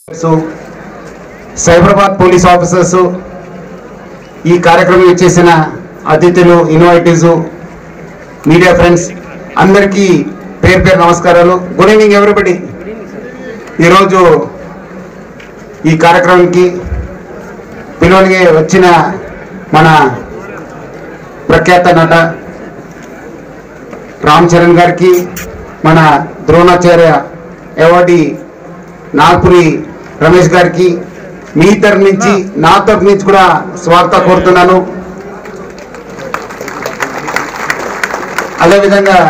So Cyberabad police officers ఈ కార్యక్రమం చేసిన అతిథులు ఇన్వైటీస్ మీడియా ఫ్రెండ్స్ అందరికీ పేరు పేరు నమస్కారాలు గుడ్ ఈవినింగ్ ఎవరిబడి ఈరోజు ఈ కార్యక్రమానికి పిలువనికి వచ్చిన మన ప్రఖ్యాత నట రామ్ చరణ్ గారికి మన ద్రోణాచార్య అవార్డీ నాగపురి రమేష్ గారికి మీ తరఫు నుంచి నా తరఫు నుంచి కూడా స్వాగతం కోరుతున్నాను అదేవిధంగా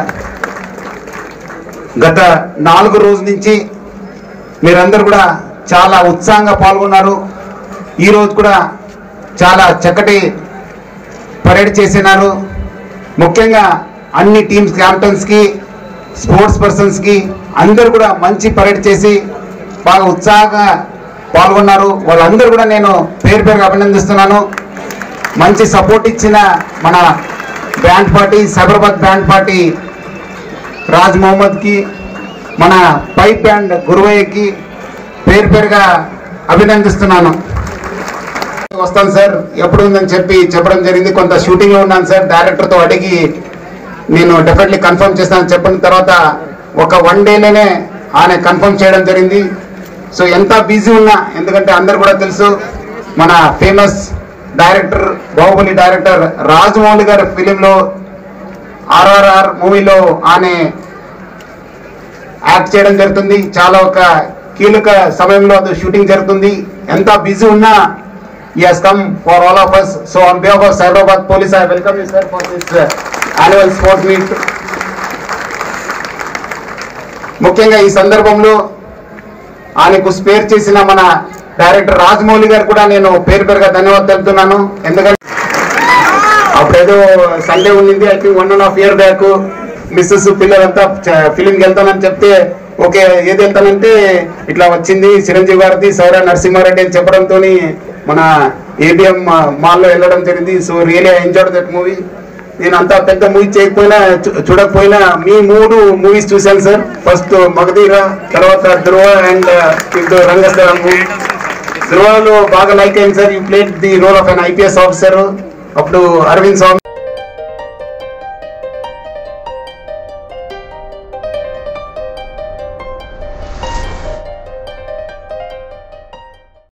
గత నాలుగు రోజుల నుంచి మీరందరూ కూడా చాలా ఉత్సాహంగా పాల్గొన్నారు ఈ రోజు కూడా చాలా చక్కటి పరేడ్ చేసినారు ముఖ్యంగా అన్ని టీమ్స్ క్యాప్టెన్స్కి స్పోర్ట్స్ పర్సన్స్కి అందరూ కూడా మంచి పరేడ్ చేసి బాగా ఉత్సాహంగా పాల్గొన్నారు వాళ్ళందరూ కూడా నేను పేరు పేరుగా అభినందిస్తున్నాను మంచి సపోర్ట్ ఇచ్చిన మన band party Cyberabad band party Raj మొహమ్మద్కి మన పైప్ బ్యాండ్ గురువయ్యకి పేరు పేరుగా అభినందిస్తున్నాను వస్తాను సార్ ఎప్పుడు ఉందని చెప్పి చెప్పడం జరిగింది కొంత షూటింగ్ లో ఉన్నాను సార్ డైరెక్టర్ తో అడిగి నేను డెఫినెట్లీ కన్ఫర్మ్ చేస్తాను చెప్పిన తర్వాత ఒక వన్ డేలోనే ఆయన కన్ఫర్మ్ చేయడం జరిగింది సో ఎంత బిజీ ఉన్నా ఎందుకంటే అందరు కూడా తెలుసు మన famous director Baahubali director Rajamouli గారి ఫిలింలో ఆర్ఆర్ఆర్ మూవీలో ఆయన యాక్ట్ చేయడం జరుగుతుంది చాలా ఒక కీలక సమయంలో అది షూటింగ్ జరుగుతుంది ఎంత బిజీ ఉన్నా he has come for all of us. So on behalf of Cyberabad Police, I welcome you sir for this uh, annual sport meet. ముఖ్యంగా ఈ సందర్భంలో ఆయనకు స్పేర్ చేసిన మన డైరెక్టర్ రాజమౌళి గారు కూడా నేను పేరు పేరుగా ధన్యవాదాలు తెలుపుతున్నాను ఎందుకంటే అప్పుడేదో సండే ఉండింది I think one and half year back missus పిల్లలంతా ఫిలింకి వెళ్తానని చెప్తే ఓకే ఏది వెళ్తానంటే ఇట్లా వచ్చింది చిరంజీవి గారిది సైరా నరసింహారెడ్డి అని చెప్పడంతో మన ఏబిఎం మాల్లో వెళ్ళడం జరిగింది so really I enjoyed that movie నేను అంత పెద్ద మూవీ చేయకపోయినా చూ- చూడకపోయినా మీ మూడు మూవీస్ చూశాను సార్ ఫస్ట్ మగధీర తర్వాత ధ్రువ అండ్ ఇప్పుడు రంగస్థలం ధ్రువలో బాగా లైక్ అయింది sir you played the role of an IPS officer అప్పుడు అరవింద్ స్వామి